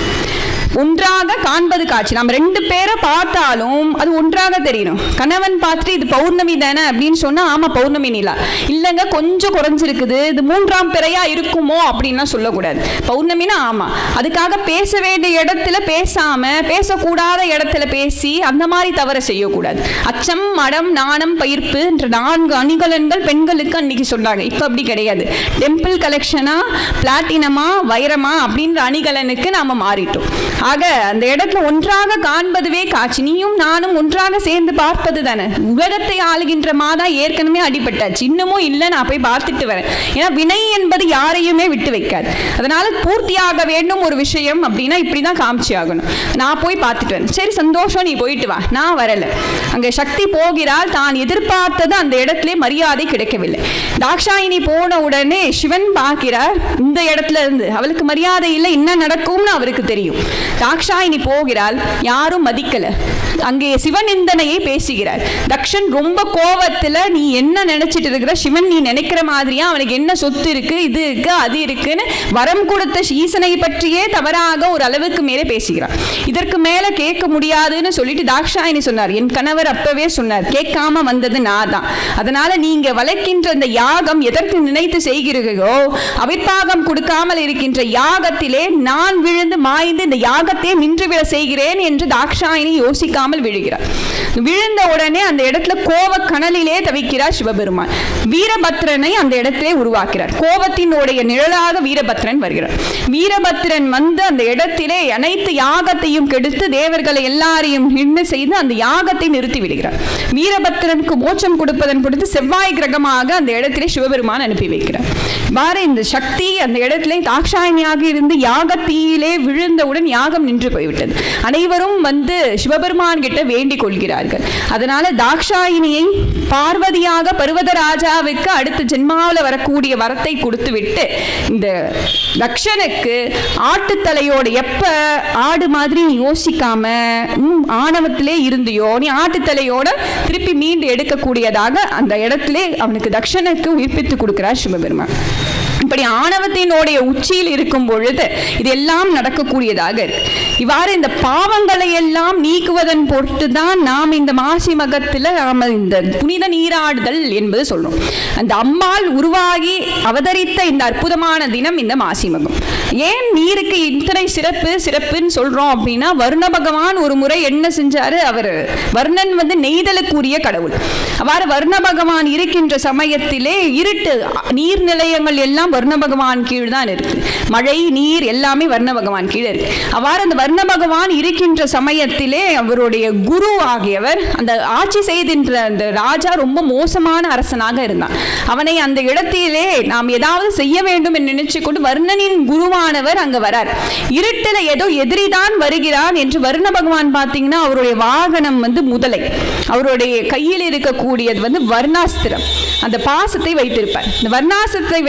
Speaker 1: ஒன்றாக காண்பது காட்சி நம்ம ரெண்டு பேரை பார்த்தாலும் அது ஒன்றாக தெரியணும் கணவன் பார்த்துட்டு இது பௌர்ணமி தானே அப்படின்னு சொன்னா ஆமா பௌர்ணமி நிலா இல்லைங்க கொஞ்சம் குறைஞ்சிருக்குது இது மூன்றாம் பிறையா இருக்குமோ அப்படின்லாம் சொல்லக்கூடாது பௌர்ணமினா ஆமா அதுக்காக பேச வேண்டிய இடத்துல பேசாம பேசக்கூடாத இடத்துல பேசி அந்த மாதிரி தவற செய்யக்கூடாது அச்சம் மடம் நாணம் பயிர்ப்பு என்ற நான்கு அணிகலன்கள் பெண்களுக்கு அன்னைக்கு சொன்னாங்க இப்போ அப்படி கிடையாது டெம்பிள் கலெக்ஷனா பிளாட்டினமா வைரமா அப்படின்ற அணிகலனுக்கு நாம மாறிட்டோம் ஆக அந்த இடத்துல ஒன்றாக காண்பதுவே காட்சி நீயும் நானும் ஒன்றாக சேர்ந்து பார்ப்பது தானே உலகத்தை ஆளுகின்ற மாதா ஏற்கனவே அடிபட்டாச்சு இன்னமும் இல்லை நான் போய் பார்த்துட்டு வரேன் ஏன்னா வினை என்பது யாரையுமே விட்டு வைக்காது அதனால பூர்த்தியாக வேண்டும் ஒரு விஷயம் அப்படின்னா இப்படி தான் காமிச்சு ஆகணும் நான் போய் பார்த்துட்டு வரேன் சரி சந்தோஷம் நீ போயிட்டு வா நான் வரல அங்கே சக்தி போகிறாள் தான் எதிர்பார்த்தது அந்த இடத்துல மரியாதை கிடைக்கவில்லை தாக்ஷாயினி போன உடனே சிவன் பார்க்கிறார் இந்த இடத்துல இருந்து அவளுக்கு மரியாதை இல்லை என்ன நடக்கும்னு அவருக்கு தெரியும் தாக்ஷாயினி போகிறாள் யாரும் மதிக்கல அங்கே சிவநிந்தனையை பேசுகிறார் தக்ஷன் ரொம்ப கோவத்துல நீ என்ன நினைச்சிட்டு இருக்கிற சிவன் நீ நினைக்கிற மாதிரியா அவனுக்கு என்ன சொத்து இருக்கு இது இருக்கு அது இருக்குன்னு வரம் கொடுத்த ஈசனை பற்றியே தவறாக ஒரு அளவுக்கு மேலே பேசுகிறார் இதற்கு மேல கேட்க முடியாதுன்னு சொல்லிட்டு தாக்ஷாயினி சொன்னார் என் கணவர் அப்பவே சொன்னார் கேட்காம வந்தது நான் தான் அதனால நீங்க வளர்க்கின்ற இந்த யாகம் எதற்கு நினைத்து செய்கிறீர்களோ அவிர்ப்பாகம் கொடுக்காமல் இருக்கின்ற யாகத்திலே நான் விழுந்து மாய்ந்து இந்த யாகத்தை நின்றுவிட செய்கிறேன் என்று தாக்ஷாயினி யோசிக்காமல் விழுகிறார் விழுந்த உடனே அந்த இடத்துல கோவ கனலிலே தவிக்கிறார் சிவபெருமான் வீரபத்ரனை அந்த இடத்திலே உருவாக்கிறார் கோபத்தினுடைய நிழலாக வீரபத்ரன் வருகிறார் வீரபத்ரன் வந்து அந்த இடத்திலே அனைத்து யாகத்தையும் கெடுத்து தேவர்களை எல்லாரையும் நின்று செய்து அந்த யாகத்தை நிறுத்தி விடுகிறார் வீரபத்ரனுக்கு மோட்சம் கொடுப்பதன் பொழுது செவ்வாய் கிரகமாக அந்த இடத்திலே சிவபெருமான் அனுப்பி வைக்கிறார் வார இந்த சக்தி அந்த இடத்திலே தாக்ஷாயினியாக இருந்து யாகத்தீயிலே விழுந்தவுடன் யாகம் நின்று போய்விட்டது அனைவரும் வந்து சிவபெருமான் கிட்ட வேண்டிக் கொள்கிறார்கள் அதனால தாக்ஷாயினியை பார்வதியாக பருவத ராஜாவுக்கு அடுத்த ஜென்மாவில் வரக்கூடிய வரத்தை கொடுத்து விட்டு இந்த தக்ஷனுக்கு ஆட்டுத்தலையோட எப்ப ஆடு மாதிரி நீ யோசிக்காம ம், ஆணவத்திலே இருந்தியோ நீ ஆட்டுத்தலையோட திருப்பி மீண்டு எடுக்கக்கூடியதாக அந்த இடத்திலே அவனுக்கு தக்ஷனுக்கு உயிர்ப்பித்து கொடுக்கிறார் சிவபெருமான் இப்படி ஆணவத்தினுடைய உச்சியில் இருக்கும் பொழுது இதெல்லாம் நடக்கக்கூடியதாக இருக்கு இவ்வாறு இந்த பாவங்களை எல்லாம் நீக்குவதன் பொருட்டு தான் நாம் இந்த மாசி மகத்தில் நாம் இந்த புனித நீராடுதல் என்பது சொல்றோம் அந்த அம்மாள் உருவாகி அவதரித்த இந்த அற்புதமான தினம் இந்த மாசி மகம் ஏன் நீருக்கு இத்தனை சிறப்பு சிறப்புன்னு சொல்றோம் அப்படின்னா வருண பகவான் ஒரு முறை என்ன செஞ்சாரு அவர் வர்ணன் வந்து நெய்தலுக்குரிய கடவுள் அவ்வாறு வர்ண பகவான் இருக்கின்ற சமயத்திலே இருட்டு நீர் நிலையங்கள் எல்லாம் வர்ண பகவான் கீழ் தான் இருக்கு மழை நீர் எல்லாமே வர்ண பகவான் கீழே இருக்கு அவ்வாறு அந்த வர்ண பகவான் இருக்கின்ற சமயத்திலே அவருடைய குரு ஆகியவர் அந்த ஆட்சி செய்கின்ற அந்த ராஜா ரொம்ப மோசமான அரசனாக இருந்தான் அவனை அந்த இடத்திலே நாம் ஏதாவது செய்ய வேண்டும் என்று நினைச்சு கொண்டு வர்ணனின் குருவானவர் அங்க வரார் இருட்டில் ஏதோ எதிரிதான் வருகிறான் என்று வர்ண பகவான் பார்த்தீங்கன்னா அவருடைய வாகனம் வந்து முதலை அவருடைய கையில் இருக்கக்கூடியது வந்து வர்ணாஸ்திரம் அந்த பாசத்தை வைத்திருப்பார் இந்த வர்ணாசத்தை வைத்துக்கொண்டு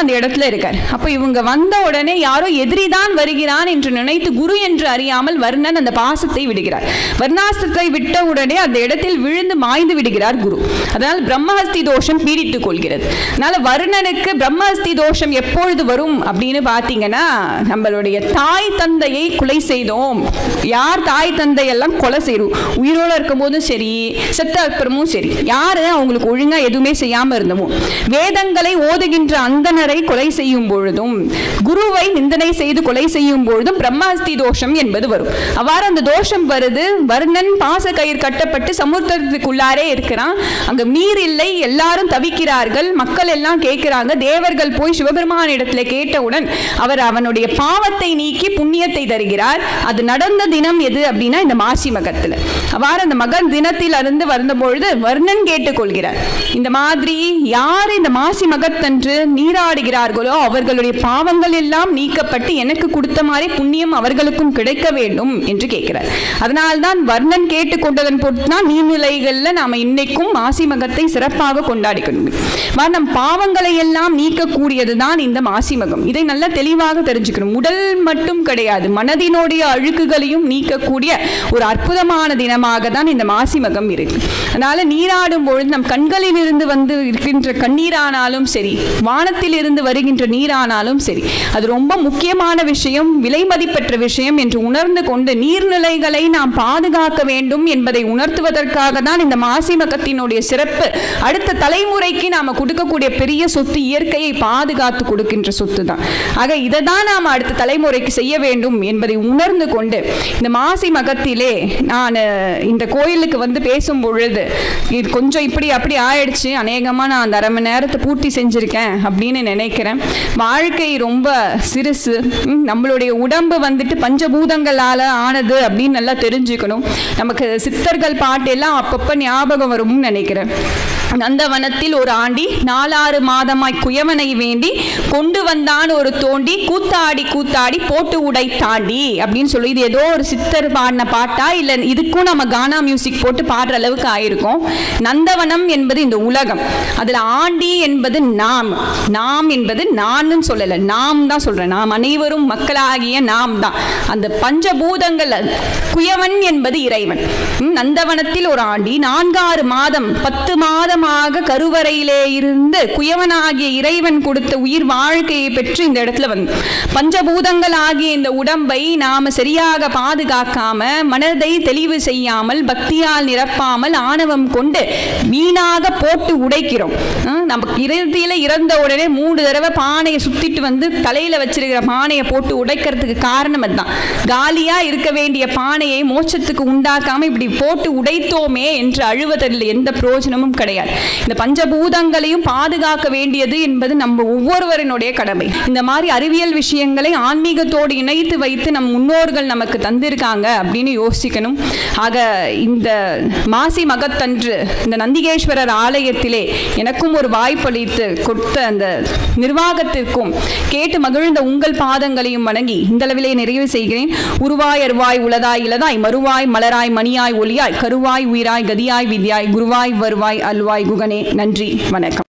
Speaker 1: வந்து அந்த இடத்துல இருக்கார் அப்போ இவங்க வந்த உடனே யாரோ எதிரிதான் வருகிறான் என்று நினைத்து குரு என்று அறியாமல் வர்ணன் அந்த பாசத்தை விடுகிறார் வர்ணாஸ்திரத்தை விட்ட உடனே அந்த இடத்தில் விழுந்து மாய்ந்து விடுகிறார் குரு அதனால் பிரம்மஹஸ்தி தோஷம் பீடித்துக் கொள்கிறது அதனால வருணனுக்கு பிரம்மஹஸ்தி தோஷம் எப்பொழுது வரும் அப்படின்னு பார்த்தீங்கன்னா நம்மளுடைய தாய் தந்தையை கொலை செய்தோம் யார் தாய் தந்தை எல்லாம் கொலை செய்கிறோம் உயிரோடு இருக்கும்போதும் சரி செத்த அப்புறமும் சரி யாரு அவங்களுக்கு ஒழுங்கா எதுவுமே செய்யாம இருந்தமோ வேதங்களை ஓதுகின்ற அந்தனரை கொலை செய்யும் பொழுதும் குருவை நிந்தனை செய்து கொலை செய்யும் பொழுதும் பிரம்மஹஸ்தி தோஷம் என்பது வரும் அவ்வாறு அந்த தோஷம் வருது வர்ணன் பாச கயிறு கட்டப்பட்டு சமுத்திரத்துக்குள்ளாரே இருக்கிறான் அங்க நீர் இல்லை எல்லாரும் தவிக்கிறார்கள் மக்கள் எல்லாம் கேட்கிறாங்க தேவர்கள் போய் சிவபெருமான் இடத்துல கேட்டவுடன் அவர் அவனுடைய பாவத்தை நீக்கி புண்ணியத்தை தருகிறார் அது நடந்த தினம் எது அப்படின்னா இந்த மாசி மகத்துல அவ்வாறு அந்த மகன் தினத்தில் இருந்து வந்தபொழுது வர்ணன் கேட்டுக்கொள்கிறார் இந்த மாதிரி யார் இந்த மாசி மகத்தன்று நீராடுகிறார்களோ அவர்களுடைய பாவங்கள் எல்லாம் நீக்கப்பட்டு எனக்கு கொடுத்த மாதிரி புண்ணியம் அவர்களுக்கும் கிடைக்க வேண்டும் என்று கேட்கிறார் அதனால்தான் வர்ணன் கேட்டுக்கொண்டதன் பொறுத்து தான் நீர்நிலைகளில் நாம இன்னைக்கும் மாசி மகத்தை சிறப்பாக கொண்டாடிக்கணும் வா, நம் பாவங்களை எல்லாம் நீக்கக்கூடியது தான் இந்த மாசி மகம் இதை நல்லா தெளிவாக தெரிஞ்சுக்கணும் உடல் மட்டும் கிடையாது மனதினுடைய அழுக்குகளையும் நீக்கக்கூடிய ஒரு அற்புதமான தினமாக தான் இந்த மாசி மகம் இருக்கு அதனால நீராடும் பொழுது நம் கண்களில் இருந்து வந்து இருக்கின்ற கண்ணீரானாலும் சரி வானத்தில் இருந்து வருகின்ற நீரானாலும் சரி அது ரொம்ப முக்கியமான விஷயம் விலை மதிப்பற்ற விஷயம் என்று உணர்ந்து கொண்டு நீர்நிலைகளை நாம் பாதுகாக்க வேண்டும் என்பதை உணர்த்துவதற்காக தான் இந்த மாசி மகத்தினுடைய சிறப்பு அடுத்த தலைமுறைக்கு நாம கொடுக்கக்கூடிய பெரிய சொத்து இயற்கையை பாதுகாத்து கொடுக்கின்ற சொத்து தான் ஆக இதை தான் நாம் அடுத்த தலைமுறைக்கு செய்ய வேண்டும் என்பதை உணர்ந்து கொண்டு இந்த மாசி மகத்திலே நான் இந்த கோயிலுக்கு வந்து பேசும் பொழுது இது கொஞ்சம் இப்படி அப்படி ஆயிடுச்சு அநேகமாக நான் அந்த அரை மணி நேரத்தை பூர்த்தி செஞ்சுருக்கேன் அப்படின்னு நினைக்கிறேன் வாழ்க்கை ரொம்ப சிறுசு ம், நம்மளுடைய உடம்பு வந்துட்டு பஞ்சபூதங்களால் ஆனது அப்படின்னு நல்லா தெரிஞ்சுக்கணும் நமக்கு சித்தர்கள் பாட்டெல்லாம் அப்பப்போ ஞாபகம் வரும்னு நினைக்கிறேன் நந்தவனத்தில் ஒரு ஆண்டி நாலாறு மாதமாய் குயவனை வேண்டி கொண்டு வந்தான் ஒரு தோண்டி கூத்தாடி கூத்தாடி போட்டு உடை தாண்டி அப்படின்னு சொல்லி இது ஏதோ ஒரு சித்தர் பாடின பாட்டா இல்லை இதுக்கும் நம்ம கானா மியூசிக் போட்டு பாடுற அளவுக்கு ஆயிருக்கும் நந்தவனம் என்பது இந்த உலகம் அதில் ஆண்டி என்பது நாம் நாம் என்பது நான்னு சொல்லலை நாம் தான் சொல்றேன் நாம் அனைவரும் மக்களாகிய நாம் தான் அந்த பஞ்சபூதங்கள் குயவன் என்பது இறைவன் ம், நந்தவனத்தில் ஒரு ஆண்டி நான்காறு மாதம் பத்து மாதமாக கருவறையிலே இருந்து குயவனாகிய இறைவன் கொடுத்த உயிர் வாழ்க்கையை பெற்று இந்த இடத்துல வந்து பஞ்சபூதங்கள் ஆகிய இந்த உடம்பை நாம சரியாக பாதுகாக்காம மனதை தெளிவு செய்யாமல் பக்தியால் நிரப்பாமல் ஆணவம் கொண்டு வீணாக போட்டு உடைக்கிறோம் ம், நம்ம இறுதியில இறந்த உடனே மூணு தடவை பானையை சுத்திட்டு வந்து தலையில வச்சிருக்கிற பானையை போட்டு உடைக்கிறதுக்கு காரணம் அதுதான் காலியா இருக்க வேண்டிய பானையை மோட்சத்துக்கு உண்டாக்காம இப்படி போட்டு உடைத்தோமே என்று அழுவதில் எந்த பிரயோஜனமும் கிடையாது இந்த பஞ்சபூதங்களையும் பாதுகாக்க வேண்டியது என்பது நம்ம ஒவ்வொருவரினுடைய கடமை இந்த மாதிரி அறிவியல் விஷயங்களை ஆன்மீகத்தோடு இணைத்து வைத்து நம் முன்னோர்கள் நமக்கு தந்திருக்காங்க அப்படின்னு யோசிக்கணும் ஆக இந்த மாசி மகத்தன்று இந்த நந்திகேஸ்வரர் ஆலயத்திலே எனக்கும் ஒரு வாய்ப்பளித்து கொடுத்த அந்த நிர்வாகத்திற்கும் கேட்டு மகிழ்ந்த உங்கள் பாதங்களையும் வணங்கி இந்த அளவிலே நிறைவு செய்கிறேன் உருவாய் அருவாய் உளதாய் இளதாய் மறுவாய் மலராய் மணியாய் ஒளியாய் கருவாய் உயிராய் கதியாய் வித்யாய் குருவாய் வருவாய் அல்வாய் குகனே நன்றி வணக்கம்